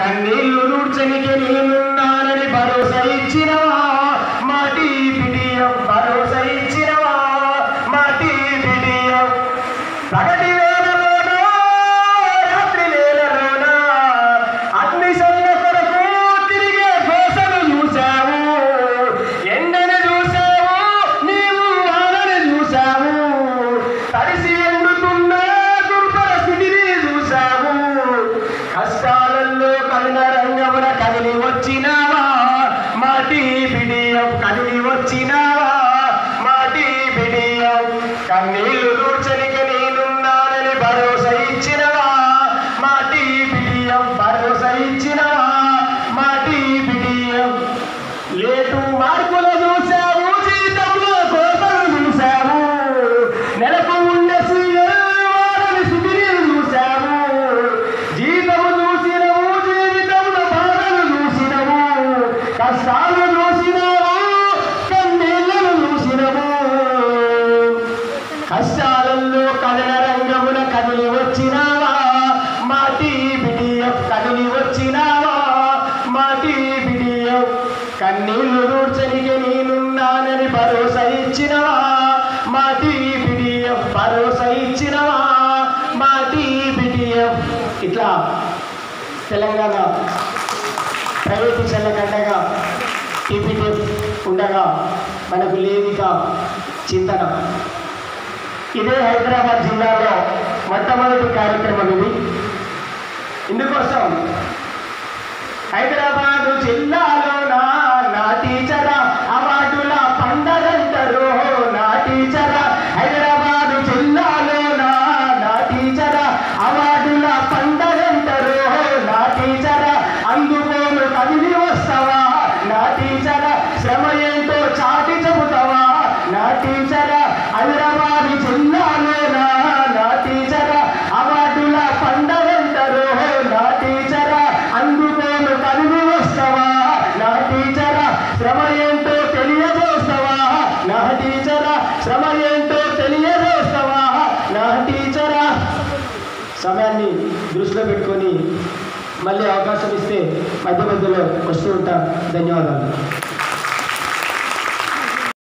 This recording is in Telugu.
కన్నీళ్లు నూడ్చనికి నేనున్నానని భరోసా ఇచ్చినవా మాటి బిడియం భరోసా ఇచ్చినవా మాటి బిడియం పగటి వేళలోన రాత్రి వేళలోన అగ్ని సన్న కొరకు తిరిగే కోసలు చూశావు ఎండను చూశావు నీవు వానను చూశావు తడిసి ఎండుతున్న దుర్భర స్థితిని చూశావు కష్టాలలో కళ్ళ రంగమున కదిలి వచ్చినావా మాటి బిడియం కదిలి వచ్చినావా మాటి బిడియం కన్నీళ్లు దూర్చనిక నేనున్నానని భరోసా ఇచ్చినవా మాటి బిడియం భరోసా ఇచ్చినవా మాటి బిడియం లేటు మార్పుల చూశావు జీతంలో కోతలు చూశావు నెలకు ఉండే సీఎల్వారని సుదిరిలు చూశావు జీతము చూసినవు జీవితంలో బాధలు చూసినవు కష్టాలు చూసినవు కన్నీళ్లను చూసినవు కష్టాలలో కథన రంగమున కదిలి వచ్చినావా మాటి బిడియం కదిలి వచ్చినావా మాటి బిడియం కన్నీళ్లు దూడ్చనికి నేనున్నానని భరోసా ఇచ్చినవా మాటి బిడియం భరోసా ఇచ్చినవా మాటి బిడియం ఇట్లా తెలంగాణ ప్రైవేట్ చెల్లకండగా టీపీటీ ఉండగా మనకు లేదిక చింతన ఇదే హైదరాబాద్ జిల్లాలో మొట్టమొదటి కార్యక్రమం ఇది ఇందుకోసం హైదరాబాద్ జిల్లాలో నా నా టీచర అవార్డుల పండగంటారు నా టీచర హైదరాబాద్ జిల్లాలో నా నా టీచర అవార్డుల పండగంటారు నా టీచర అందుకోను కదిలి వస్తావా నా టీచర శ్రమ ఏంటో చాటి చెబుతావా నా టీచర హైదరాబాద్ జిల్లాలో నా నా టీచర అవార్డుల పండగంటారు నా టీచర అందుకోను కలిగి వస్తావా నా టీచర శ్రమ ఏంటో తెలియజేస్తావా నా టీచర శ్రమ ఏంటో తెలియజేస్తావా నా టీచర సమయాన్ని దృష్టిలో పెట్టుకొని మళ్ళీ అవకాశం ఇస్తే మధ్య మధ్యలో వస్తూ ఉంటాం ధన్యవాదాలు